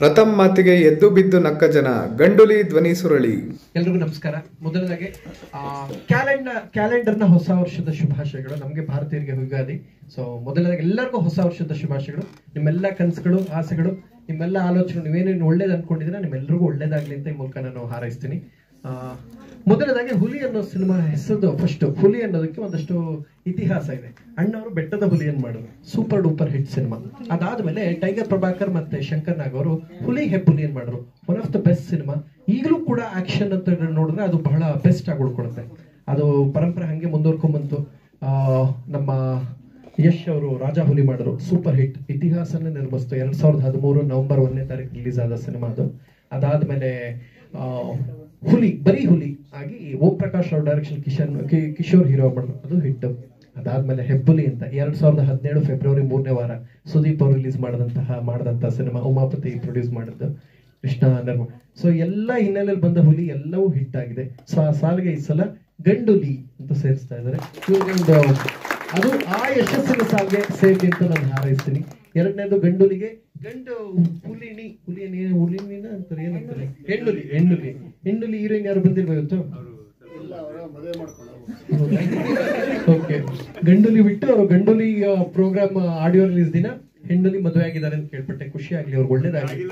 ಪ್ರಥಮ್ ಮಾತಿಗೆ ಎದ್ದು ಬಿದ್ದು ನಕ್ಕ ಜನ ಗಂಡುಲಿ ಧ್ವನಿ ಸುರಳಿ ಎಲ್ರಿಗೂ ನಮಸ್ಕಾರ ಮೊದಲದಾಗಿ ಕ್ಯಾಲೆಂಡರ್ ಕ್ಯಾಲೆಂಡರ್ನ ಹೊಸ ವರ್ಷದ ಶುಭಾಶಯಗಳು ನಮಗೆ ಭಾರತೀಯರಿಗೆ ಯುಗಾದಿ ಸೊ ಮೊದಲದಾಗಿ ಎಲ್ಲರಿಗೂ ಹೊಸ ವರ್ಷದ ಶುಭಾಶಯಗಳು ನಿಮ್ಮೆಲ್ಲ ಕನಸುಗಳು ಆಸೆಗಳು ನಿಮ್ಮೆಲ್ಲ ಆಲೋಚನೆ ನೀವೇನೇನು ಒಳ್ಳೇದು ಅನ್ಕೊಂಡಿದ್ದೀರಾ ನಿಮ್ಮೆಲ್ಲರಿಗೂ ಒಳ್ಳೇದಾಗ್ಲಿ ಅಂತ ಈ ಮೂಲಕ ನಾನು ಹಾರೈಸ್ತೀನಿ ಆ, ಮೊದಲದಾಗಿ ಹುಲಿ ಅನ್ನೋ ಸಿನಿಮಾ ಹೆಸರು ಫಸ್ಟ್ ಹುಲಿ ಅನ್ನೋದಕ್ಕೆ ಒಂದಷ್ಟು ಇತಿಹಾಸ ಇದೆ ಅಣ್ಣವರು ಬೆಟ್ಟದ ಹುಲಿಯನ್ನು ಮಾಡಿದ್ರು ಸೂಪರ್ ಡೂಪರ್ ಹಿಟ್ ಸಿನಿಮಾ ಅದಾದ್ಮೇಲೆ ಟೈಗರ್ ಪ್ರಭಾಕರ್ ಮತ್ತೆ ಶಂಕರ್ ನಾಗ್ ಅವರು ಹುಲಿ ಹೆಬ್ಬುಲಿಯನ್ನು ಮಾಡಿದ್ರು one of the best cinema ಈಗಲೂ ಕೂಡ ಆಕ್ಷನ್ ಅಂತ ನೋಡಿದ್ರೆ ಅದು ಬಹಳ ಬೆಸ್ಟ್ ಆಗಿ ಉಳ್ಕೊಳುತ್ತೆ ಅದು ಪರಂಪರೆ ಹಂಗೆ ಮುಂದುವರ್ಕೊಂಡ್ಬಂತು ಆ, ನಮ್ಮ ಯಶ್ ಅವರು ರಾಜ ಹುಲಿ ಮಾಡಿದ್ರು ಸೂಪರ್ ಹಿಟ್ ಇತಿಹಾಸನೇ ನಿರ್ಮಿಸ್ತು ಎರಡ್ ಸಾವಿರದ ಹದಿಮೂರು ನವೆಂಬರ್ ಒಂದನೇ ತಾರೀಕು ರಿಲೀಸ್ ಆದ ಸಿನಿಮಾ ಅದು ಅದಾದ್ಮೇಲೆ ಆ, ಹುಲಿ ಬರೀ ಹುಲಿ ಆಗಿ ಓಂ ಪ್ರಕಾಶ್ ಅವ್ರ ಡೈರೆಕ್ಷನ್ ಕಿಶನ್ ಕಿ- ಕಿಶೋರ್ ಹೀರೋ ಮಾಡಿದ್ರು ಅದು ಹಿಟ್ ಅದಾದ್ಮೇಲೆ ಹೆಬ್ಬುಲಿ ಅಂತ ಎರಡ್ ಸಾವಿರದ ಹದಿನೇಳು ಫೆಬ್ರವರಿ ಮೂರನೇ ವಾರ ಸುದೀಪ್ ಅವರು ರಿಲೀಸ್ ಮಾಡಿದಂತಹ ಮಾಡಿದಂತಹ ಸಿನಿಮಾ ಉಮಾಪತಿ ಪ್ರೊಡ್ಯೂಸ್ ಮಾಡಿದ್ದು ಕೃಷ್ಣ ನಿರ್ಮ ಸೊ ಎಲ್ಲ ಹಿನ್ನೆಲೆಯಲ್ಲಿ ಬಂದ ಹುಲಿ ಎಲ್ಲವೂ ಹಿಟ್ ಆಗಿದೆ ಸೊ ಆ ಸಾಲಿಗೆ ಈ ಸಲ ಗಂಡುಲಿ ಅಂತ ಸೇರಿಸ್ತಾ ಇದ್ದಾರೆ ಇವ್ರಿಗೊಂದು ಅದು ಆ ಯಶಸ್ಸಿನ ಸಾಲಿಗೆ ಸೇರ್ಲಿ ಅಂತ ನಾನು ಹಾರೈಸ್ತೀನಿ ಎರಡನೇದು ಗಂಡುಲಿಗೆ ಗಂಡು ಹುಲಿನಿ ಹುಲಿನಿ ಹುಲಿನಿನ ಅಂತಾರೆ ಏನಂತಾರೆ ಹೆಣ್ಣುಲಿ ಹೆಣ್ಣುಲಿ ಹೆಣ್ಣುಲಿ ಹೀರೋಯಿನ್ ಯಾರು ಬಂದಿಲ್ವಾ ಇವತ್ತು ಓಕೆ ಗಂಡುಲಿ ಬಿಟ್ಟು ಅವರು ಗಂಡುಲಿ ಪ್ರೋಗ್ರಾಮ್ ಆಡಿಯೋ ರಿಲೀಸ್ ದಿನ ಹೆಣ್ಣುಲಿ ಮದುವೆ ಆಗಿದ್ದಾರೆ ಅಂತ ಕೇಳ್ಪಟ್ಟೆ ಖುಷಿ ಆಗ್ಲಿ ಅವ್ರಿಗೆ ಒಳ್ಳೇದಾಗಲಿ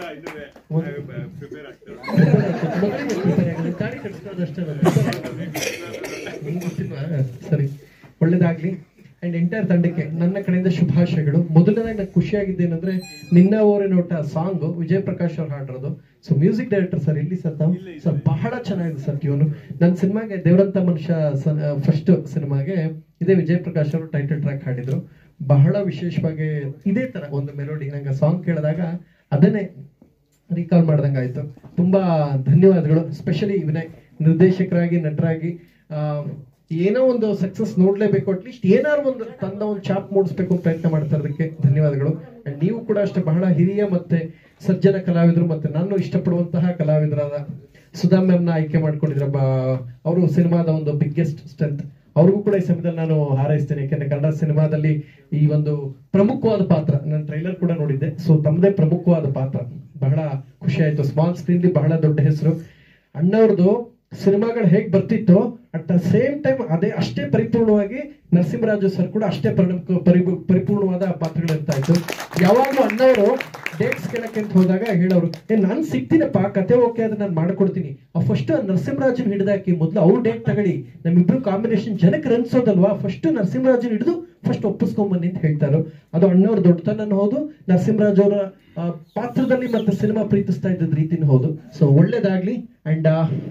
ಮದುವೆಗೆ prepare ಆಗಿಲ್ಲ. ತಾಳಿ ಕಟ್ಸ್ಕೊಳ್ಳೋದಷ್ಟೇ ನಾನು prepare ಆಗಿಲ್ಲ. ನಿಮ್ಗೆ ಗೊತ್ತಿಲ್ವಾ? ಸರಿ ಒಳ್ಳೇದಾಗ್ಲಿ ಅಂಡ್ ಎಂಟೈರ್ ತಂಡಕ್ಕೆ ನನ್ನ ಕಡೆಯಿಂದ ಶುಭಾಶಯಗಳು ಮೊದಲನೇದಾಗಿ ನಂಗೆ ಖುಷಿಯಾಗಿದ್ದೇನೆಂದ್ರೆ ನಿನ್ನ ಓರೆ ನೋಟ ಸಾಂಗ್ ವಿಜಯ್ ಪ್ರಕಾಶ್ ಅವ್ರು ಹಾಡಿರೋದು ಸೊ ಮ್ಯೂಸಿಕ್ ಡೈರೆಕ್ಟರ್ ಸರ್ ಇಲ್ಲಿ ಸರ್ ತಾವು ಸರ್ ಬಹಳ ಚೆನ್ನಾಗಿದೆ ಸರ್ ಟ್ಯೂನು ನನ್ನ ಸಿನಿಮಾಗೆ ದೇವರಂತ ಮನುಷ್ಯ ಫಸ್ಟ್ ಸಿನಿಮಾಗೆ ಇದೇ ವಿಜಯ್ ಪ್ರಕಾಶ್ ಅವರು ಟೈಟಲ್ ಟ್ರ್ಯಾಕ್ ಹಾಡಿದ್ರು ಬಹಳ ವಿಶೇಷವಾಗಿ ಇದೇ ತರ ಒಂದು ಮೆಲೋಡಿ ನಂಗೆ ಸಾಂಗ್ ಕೇಳಿದಾಗ ಅದನ್ನೇ ರೀಕಾಲ್ ಮಾಡ್ದಂಗೆ ಆಯ್ತು ತುಂಬಾ ಧನ್ಯವಾದಗಳು ಸ್ಪೆಷಲಿ ವಿನಯ್ ನಿರ್ದೇಶಕರಾಗಿ ನಟರಾಗಿ ಆ, ಏನೋ ಒಂದು ಸಕ್ಸಸ್ ನೋಡ್ಲೇಬೇಕು ಅಟ್ಲೀಸ್ಟ್ ಏನಾದ್ರು ಒಂದು ತಂದ ಒಂದು ಚಾಪ್ ಮೂಡಿಸ್ಬೇಕು ಅಂತ ಪ್ರಯತ್ನ ಮಾಡ್ತಾ ಇರೋದಕ್ಕೆ ಧನ್ಯವಾದಗಳು ಅಂಡ್ ನೀವು ಕೂಡ ಅಷ್ಟೇ ಬಹಳ ಹಿರಿಯ ಮತ್ತೆ ಸಜ್ಜನ ಕಲಾವಿದರು ಮತ್ತೆ ನಾನು ಇಷ್ಟಪಡುವಂತಹ ಕಲಾವಿದರಾದ ಸುಧಾ ಮ್ಯಾಮ್ನ ಆಯ್ಕೆ ಮಾಡ್ಕೊಂಡಿದ್ರ ಅವರು ಸಿನಿಮಾದ ಒಂದು ಬಿಗ್ಗೆಸ್ಟ್ ಸ್ಟ್ರೆಂತ್ ಅವ್ರಿಗೂ ಕೂಡ ಈ ಸಮಯದಲ್ಲಿ ನಾನು ಹಾರೈಸ್ತೇನೆ ಯಾಕೆಂದ್ರೆ ಕನ್ನಡ ಸಿನಿಮಾದಲ್ಲಿ ಈ ಒಂದು ಪ್ರಮುಖವಾದ ಪಾತ್ರ ನಾನು ಟ್ರೈಲರ್ ಕೂಡ ನೋಡಿದ್ದೆ ಸೊ ತಮ್ಮದೇ ಪ್ರಮುಖವಾದ ಪಾತ್ರ ಬಹಳ ಖುಷಿ ಆಯ್ತು ಸ್ಮಾಲ್ ಸ್ಕ್ರೀನ್ ಬಹಳ ದೊಡ್ಡ ಹೆಸರು ಅಣ್ಣವ್ರದ್ದು ಸಿನಿಮಾಗಳು ಹೇಗ್ ಬರ್ತಿತ್ತೋ ಅಟ್ ದ ಸೇಮ್ ಟೈಮ್ ಅದೇ ಅಷ್ಟೇ ಪರಿಪೂರ್ಣವಾಗಿ ನರಸಿಂಹರಾಜು ಸರ್ ಕೂಡ ಅಷ್ಟೇ ಪರಿಣಾಮ ಪರಿ- ಪರಿಪೂರ್ಣವಾದ ಪಾತ್ರಗಳು ಇರ್ತಾ ಇತ್ತು ಯಾವಾಗ್ಲೂ ಅಣ್ಣವರು ಡೇಟ್ಸ್ ಕೇಳಕ್ಕೆ ಅಂತ ಹೋದಾಗ ಹೇಳೋರು ಏ ನಾನ್ ಸಿಗ್ತೀನಪ್ಪ ಕತೆ ಓಕೆ ಆದ್ರೆ ನಾನು ಮಾಡ್ಕೊಡ್ತೀನಿ ಫಸ್ಟ್ ನರಸಿಂಹರಾಜನ್ ಹಿಡಿದಾಕಿ ಮೊದ್ಲು ಅವ್ರು ಡೇಟ್ ತಗೊಳ್ಳಿ ನಮ್ಮಿಬ್ರು ಕಾಂಬಿನೇಷನ್ ಜನಕ್ಕೆ ರನ್ಸೋದಲ್ವಾ ಫಸ್ಟ್ ನರಸಿಂಹರಾಜನ್ ಹಿಡಿದು ಫಸ್ಟ್ ಒಪ್ಪಿಸ್ಕೊಂಬನ್ನಿ ಅಂತ ಹೇಳ್ತಾರೋ ಅದು ಅಣ್ಣವ್ರ ದೊಡ್ಡತನ ಹೌದು ನರಸಿಂಹರಾಜ್ ಅವರ ಆ, ಪಾತ್ರದಲ್ಲಿ ಮತ್ತೆ ಸಿನಿಮಾ ಪ್ರೀತಿಸ್ತಾ ಇದ್ದದ ರೀತಿನೂ ಹೌದು ಸೊ ಒಳ್ಳೇದಾಗ್ಲಿ ಅಂಡ್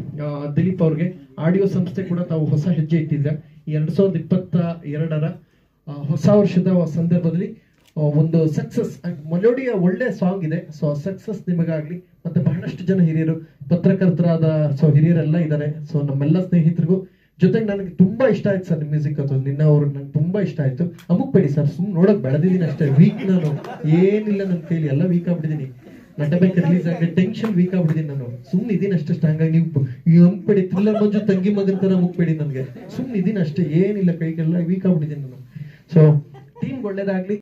ದಿಲೀಪ್ ಅವ್ರಿಗೆ ಆಡಿಯೋ ಸಂಸ್ಥೆ ಕೂಡ ತಾವು ಹೊಸ ಹೆಜ್ಜೆ ಇಟ್ಟಿದ್ರೆ ಎರಡ್ ಸಾವಿರದ ಇಪ್ಪತ್ತ ಎರಡರ ಆ, ಹೊಸ ವರ್ಷದ ಸಂದರ್ಭದಲ್ಲಿ ಆ, ಒಂದು ಸಕ್ಸಸ್ ಮೆಲೋಡಿಯ ಒಳ್ಳೆ ಸಾಂಗ್ ಇದೆ ಸೊ ಸಕ್ಸಸ್ ನಿಮಗಾಗ್ಲಿ ಮತ್ತೆ ಬಹಳಷ್ಟು ಜನ ಹಿರಿಯರು ಪತ್ರಕರ್ತರಾದ ಸೊ ಹಿರಿಯರೆಲ್ಲ ಇದ್ದಾರೆ ಸೊ ನಮ್ಮೆಲ್ಲ ಸ್ನೇಹಿತರಿಗೂ ಜೊತೆಗೆ ನನಗೆ ತುಂಬಾ ಇಷ್ಟ ಆಯ್ತು ಸರ್ ನಿಮ್ಮ ಮ್ಯೂಸಿಕ್ ಅದು ನಿನ್ನ ಅವ್ರು ನಂಗೆ ತುಂಬಾ ಇಷ್ಟ ಆಯ್ತು ಅಮುಕ್ಬೇಡಿ ಸರ್ ಸುಮ್ಮನೆ ನೋಡಕ್ ಬೆಳೆದಿದ್ದೀನಿ ಅಷ್ಟೇ ವೀಕ್ ನಾನು ಏನಿಲ್ಲ ನನ್ನ ಕೈಲಿ ಎಲ್ಲ ವೀಕ್ ಆಗ್ಬಿಟ್ಟಿದ್ದೀನಿ ನಟಬೇಕ ರಿಲೀಸ್ ಆಗಿ ಟೆನ್ಷನ್ ವೀಕ್ ಆಗ್ಬಿಟ್ಟಿದ್ದೀನಿ ನಾನು ಸುಮ್ಮನೆ ಇದೀನಿ ಅಷ್ಟೇ ಸ್ಟ್ರಾಂಗ್ ಆಗಿ ನೀವು ಈ ಅಂಬೇಡಿ ಥ್ರಿಲ್ಲರ್ ಮಂಜು ತಂಗಿ ಮಗನ್ ತರ ಮುಕ್ಬೇಡಿ ನನಗೆ ಸುಮ್ಮನೆ ಇದೀನಿ ಅಷ್ಟೇ ಏನಿಲ್ಲ ಕೈಗೆಲ್ಲ ವೀಕ್ ಆಗ್ಬಿಟ್ಟಿದ್ದೀನಿ ನಾನು ಸೊ ಟೀಮ್ ಒಳ್ಳೇದಾಗ್ಲಿ